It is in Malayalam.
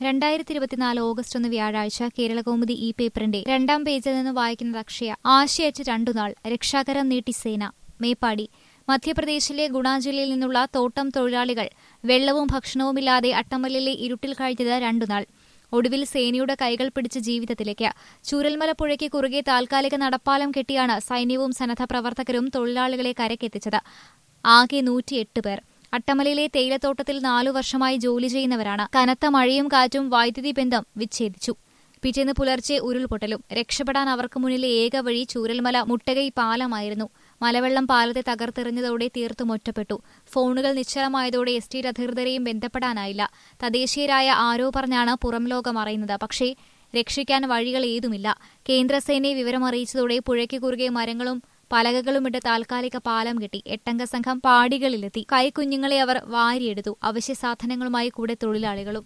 രണ്ടായിരത്തി ഇരുപത്തിനാല് ഓഗസ്റ്റ് ഒന്ന് വ്യാഴാഴ്ച കേരളകൗമുദി ഈ പേപ്പറിന്റെ രണ്ടാം പേജിൽ നിന്ന് വായിക്കുന്നത് അക്ഷയ ആശയച്ച് രണ്ടുനാൾ രക്ഷാകരം നീട്ടി സേന മേപ്പാടി മധ്യപ്രദേശിലെ ഗുണ ജില്ലയിൽ നിന്നുള്ള തോട്ടം തൊഴിലാളികൾ വെള്ളവും ഭക്ഷണവുമില്ലാതെ അട്ടമലിലെ ഇരുട്ടിൽ കഴിഞ്ഞത് രണ്ടുനാൾ ഒടുവിൽ സേനയുടെ കൈകൾ പിടിച്ച് ജീവിതത്തിലേക്ക് ചൂരൽമല പുഴയ്ക്ക് കുറുകെ താൽക്കാലിക നടപ്പാലം കെട്ടിയാണ് സൈന്യവും സന്നദ്ധ പ്രവർത്തകരും തൊഴിലാളികളെ കരക്കെത്തിച്ചത് ആകെ നൂറ്റിയെട്ട് പേർ അട്ടമലയിലെ തേയിലത്തോട്ടത്തിൽ നാലു വർഷമായി ജോലി ചെയ്യുന്നവരാണ് കനത്ത മഴയും കാറ്റും വൈദ്യുതി ബന്ധം വിച്ഛേദിച്ചു പിറ്റേന്ന് പുലർച്ചെ ഉരുൾപൊട്ടലും രക്ഷപ്പെടാൻ അവർക്ക് മുന്നിലെ ഏക വഴി ചൂരൽമല മുട്ടകൈ പാലമായിരുന്നു മലവെള്ളം പാലത്തെ തകർത്തെറിഞ്ഞതോടെ തീർത്തും ഒറ്റപ്പെട്ടു ഫോണുകൾ നിശ്ചലമായതോടെ എസ് ടി അധികൃതരെയും ബന്ധപ്പെടാനായില്ല തദ്ദേശീയരായ ആരോ പറഞ്ഞാണ് പുറം ലോകം അറിയുന്നത് പക്ഷേ രക്ഷിക്കാൻ വഴികൾ ഏതുമില്ല കേന്ദ്രസേനയെ വിവരമറിയിച്ചതോടെ പുഴയ്ക്ക് കുറുകെ മരങ്ങളും പലകകളുമിട്ട് താൽക്കാലിക പാലം കെട്ടി എട്ടംഗ സംഘം പാടികളിലെത്തി കൈക്കുഞ്ഞുങ്ങളെ അവർ വാരിയെടുത്തു അവശ്യ സാധനങ്ങളുമായി കൂടെ തൊഴിലാളികളും